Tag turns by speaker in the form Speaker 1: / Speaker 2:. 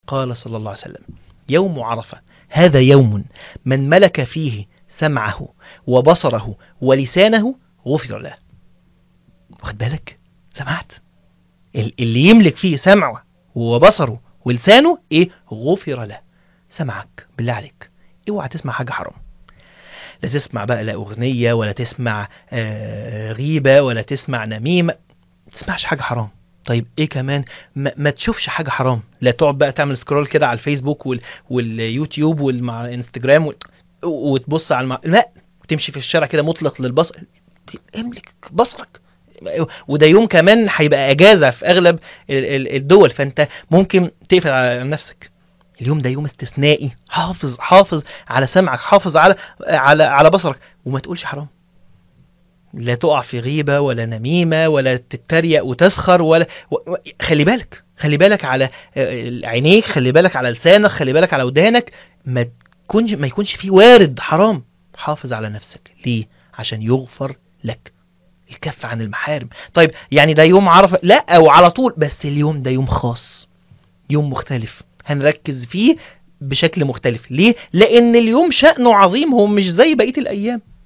Speaker 1: قال صلى الله عليه وسلم يوم عرفة هذا يوم من ملك فيه سمعه وبصره ولسانه غفر له واخد بالك سمعت ال- اللي يملك فيه سمعه وبصره ولسانه ايه غفر له سمعك بالله عليك اوعى تسمع حاجه حرام لا تسمع بقى لا اغنيه ولا تسمع آه، غيبه ولا تسمع نميمه ما تسمعش حاجه حرام طيب ايه كمان ما, ما تشوفش حاجه حرام لا تقعد بقى تعمل سكرول كده على الفيسبوك وال... واليوتيوب والمع انستجرام وال... وتبص على الم... لا وتمشي في الشارع كده مطلق للبصر املك بصرك وده يوم كمان هيبقى اجازه في اغلب ال- ال- الدول فانت ممكن تقفل على نفسك اليوم ده يوم استثنائي حافظ حافظ على سمعك حافظ على على على بصرك وما تقولش حرام لا تقع في غيبه ولا نميمه ولا تتريق وتسخر ولا و... و- خلي بالك خلي بالك على آه، عينيك خلي بالك على لسانك خلي بالك على ودانك ما تكونش ما يكونش في وارد حرام حافظ على نفسك ليه عشان يغفر لك الكف عن المحارم طيب يعني ده يوم عرفه لا او على طول بس اليوم ده يوم خاص يوم مختلف هنركز فيه بشكل مختلف ليه لان اليوم شأنه عظيم هو مش زي بقية الايام